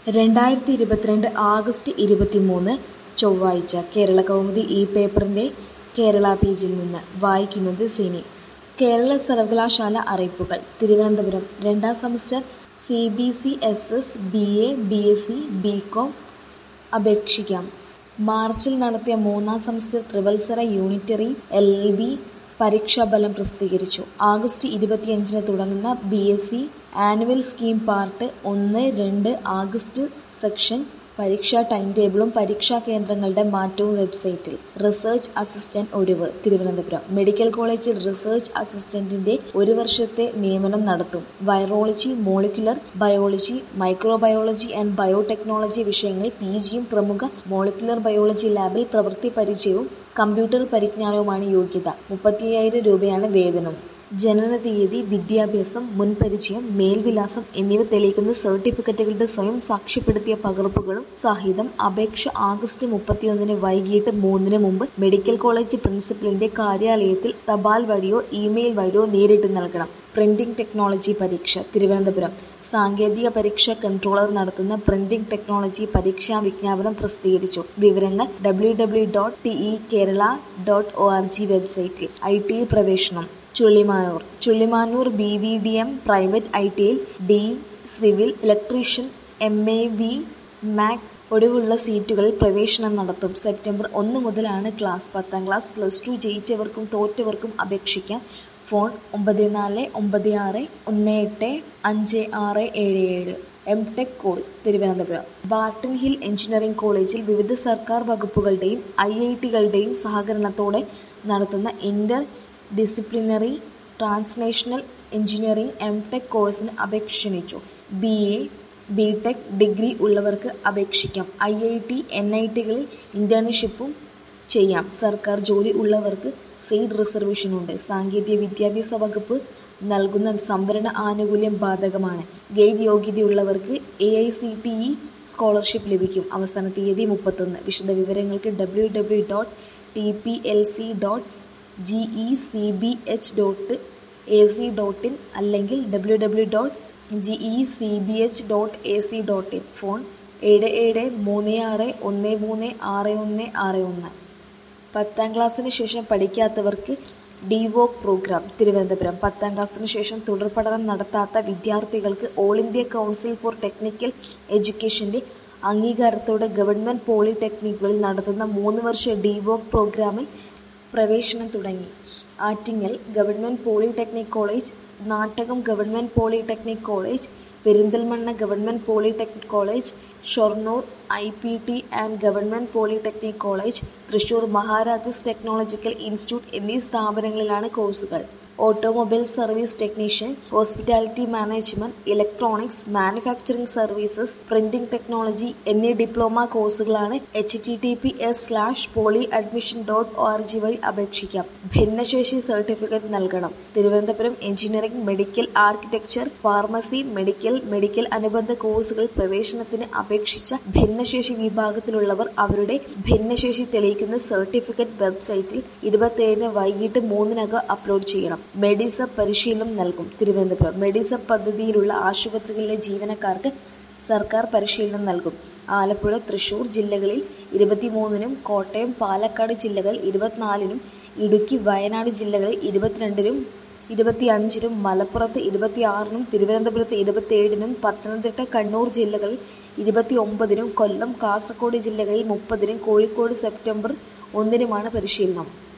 രണ്ടായിരത്തി ഇരുപത്തിരണ്ട് ആഗസ്റ്റ് ഇരുപത്തിമൂന്ന് ചൊവ്വാഴ്ച കേരള കൗമുദി ഈ പേപ്പറിൻ്റെ കേരള പേജിൽ നിന്ന് വായിക്കുന്നത് സിനി കേരള സർവകലാശാല അറിയിപ്പുകൾ തിരുവനന്തപുരം രണ്ടാം semester C B C S S B A B S C B com അപേക്ഷിക്കാം മാർച്ചിൽ നടത്തിയ മൂന്നാം സെമസ്റ്റർ ത്രിവത്സര യൂണിറ്ററി എൽ എൽ ബി പരീക്ഷാഫലം പ്രസിദ്ധീകരിച്ചു ആഗസ്റ്റ് ഇരുപത്തിയഞ്ചിന് തുടങ്ങുന്ന B S C annual scheme part ഒന്ന് രണ്ട് ആഗസ്റ്റ് സെക്ഷൻ പരീക്ഷാ ടൈം ടേബിളും പരീക്ഷാ കേന്ദ്രങ്ങളുടെ മാറ്റവും വെബ്സൈറ്റിൽ റിസർച്ച് അസിസ്റ്റന്റ് ഒഴിവ് തിരുവനന്തപുരം മെഡിക്കൽ കോളേജിൽ റിസർച്ച് അസിസ്റ്റന്റിന്റെ ഒരു വർഷത്തെ നിയമനം നടത്തും virology molecular biology microbiology and biotechnology വിഷയങ്ങൾ പി ജിയും പ്രമുഖ മോളിക്കുലർ ബയോളജി ലാബിൽ പ്രവൃത്തി പരിചയവും കമ്പ്യൂട്ടർ പരിജ്ഞാനവുമാണ് യോഗ്യത മുപ്പത്തിയ്യായിരം രൂപയാണ് വേതനം ജനന തീയതി വിദ്യാഭ്യാസം മുൻപരിചയം മേൽവിലാസം എന്നിവ തെളിയിക്കുന്ന സർട്ടിഫിക്കറ്റുകളുടെ സ്വയം സാക്ഷ്യപ്പെടുത്തിയ പകർപ്പുകളും സഹിതം അപേക്ഷ ആഗസ്റ്റ് മുപ്പത്തിയൊന്നിന് വൈകിട്ട് മൂന്നിന് മുമ്പ് മെഡിക്കൽ കോളേജ് പ്രിൻസിപ്പലിന്റെ കാര്യാലയത്തിൽ തപാൽ വഴിയോ ഇമെയിൽ വഴിയോ നേരിട്ട് നൽകണം പ്രിന്റിംഗ് ടെക്നോളജി പരീക്ഷ തിരുവനന്തപുരം സാങ്കേതിക പരീക്ഷ കൺട്രോളർ നടത്തുന്ന പ്രിന്റിംഗ് ടെക്നോളജി പരീക്ഷാ വിജ്ഞാപനം പ്രസിദ്ധീകരിച്ചു വിവരങ്ങൾ W W dot T E Kerala dot O R G വെബ്സൈറ്റിൽ ഐ ടി പ്രവേശനം Chullimanoor Chullimanoor B V D M private I ടിയിൽ D civil electrician M A V മാക് ഒഴിവുള്ള സീറ്റുകളിൽ പ്രവേശനം നടത്തും സെപ്റ്റംബർ ഒന്ന് മുതലാണ് ക്ലാസ് പത്താം ക്ലാസ് പ്ലസ് ടു ജയിച്ചവർക്കും തോറ്റവർക്കും അപേക്ഷിക്കാം ഫോൺ ഒമ്പത് നാല് ഒമ്പത് ആറ് ഒന്ന് എട്ട് അഞ്ച് ആറ് ഏഴ് ഏഴ് M tech course Thiruvananthapuram Barton Hill engineering കോളേജിൽ വിവിധ സർക്കാർ വകുപ്പുകളുടെയും ഐ ഐ ടികളുടെയും സഹകരണത്തോടെ നടത്തുന്ന interdisciplinary translational engineering M tech കോഴ്സിന് അപേക്ഷ ക്ഷണിച്ചു B A B tech degree ഉള്ളവർക്ക് അപേക്ഷിക്കാം I I T N I ടികളിൽ ഇന്റേൺഷിപ്പും ചെയ്യാം സർക്കാർ ജോലി ഉള്ളവർക്ക് സീറ്റ് റിസർവേഷനുണ്ട് സാങ്കേതിക വിദ്യാഭ്യാസ വകുപ്പ് നൽകുന്ന സംവരണ ആനുകൂല്യം ബാധകമാണ് ഗൈഡ് യോഗ്യതയുള്ളവർക്ക് A I C T E scholarship ലഭിക്കും അവസാന തീയതി മുപ്പത്തൊന്ന് വിശദ വിവരങ്ങൾക്ക് W W dot T P L C dot G E C B H dot A C dot in അല്ലെങ്കിൽ W W dot G E C B H dot A C dot in phone ഏഴ് ഏഴ് മൂന്ന് ആറ് ഒന്ന് മൂന്ന് ആറ് ഒന്ന് ആറ് ഒന്ന് പത്താം ക്ലാസ്സിന് ശേഷം പഠിക്കാത്തവർക്ക് ഡിവോക് പ്രോഗ്രാം തിരുവനന്തപുരം പത്താം ക്ലാസ്സിന് ശേഷം തുടർ പഠനം നടത്താത്ത വിദ്യാർത്ഥികൾക്ക് all India council for technical എഡ്യൂക്കേഷന്റെ അംഗീകാരത്തോടെ ഗവൺമെന്റ് പോളിടെക്നിക്കുകളിൽ നടത്തുന്ന മൂന്ന് വർഷ ഡിവോക് പ്രോഗ്രാമിൽ പ്രവേശനം തുടങ്ങി Attingal government polytechnic college Nattakom government polytechnic college Perinthalmanna government polytechnic college Shoranur I P T and government polytechnic college Thrissur Maharajas technological institute എന്നീ സ്ഥാപനങ്ങളിലാണ് കോഴ്സുകൾ automobile service technician hospitality management electronics manufacturing services printing technology എന്നീ ഡിപ്ലോമ കോഴ്സുകളാണ് H T T P S slash poly admission dot O R G വഴി അപേക്ഷിക്കാം ഭിന്നശേഷി certificate നൽകണം Thiruvananthapuram engineering medical architecture pharmacy medical medical അനുബന്ധ കോഴ്സുകൾ പ്രവേശനത്തിന് അപേക്ഷിച്ച ഭിന്നശേഷി വിഭാഗത്തിലുള്ളവർ അവരുടെ ഭിന്നശേഷി തെളിയിക്കുന്ന സർട്ടിഫിക്കറ്റ് വെബ്സൈറ്റിൽ ഇരുപത്തിയേഴിന് വൈകിട്ട് മൂന്നിനകം അപ്ലോഡ് ചെയ്യണം മെഡിസബ് പരിശീലനം നൽകും തിരുവനന്തപുരം മെഡിസബ് പദ്ധതിയിലുള്ള ആശുപത്രികളിലെ ജീവനക്കാർക്ക് സർക്കാർ പരിശീലനം നൽകും ആലപ്പുഴ തൃശൂർ ജില്ലകളിൽ ഇരുപത്തിമൂന്നിനും കോട്ടയം പാലക്കാട് ജില്ലകളിൽ ഇരുപത്തിനാലിനും ഇടുക്കി വയനാട് ജില്ലകളിൽ ഇരുപത്തിരണ്ടിനും ഇരുപത്തിയഞ്ചിനും മലപ്പുറത്ത് ഇരുപത്തിയാറിനും തിരുവനന്തപുരത്ത് ഇരുപത്തിയേഴിനും പത്തനംതിട്ട കണ്ണൂർ ജില്ലകളിൽ ഇരുപത്തി ഒമ്പതിനും കൊല്ലം കാസർഗോഡ് ജില്ലകളിൽ മുപ്പതിനും കോഴിക്കോട് സെപ്റ്റംബർ ഒന്നിനുമാണ് പരിശീലനം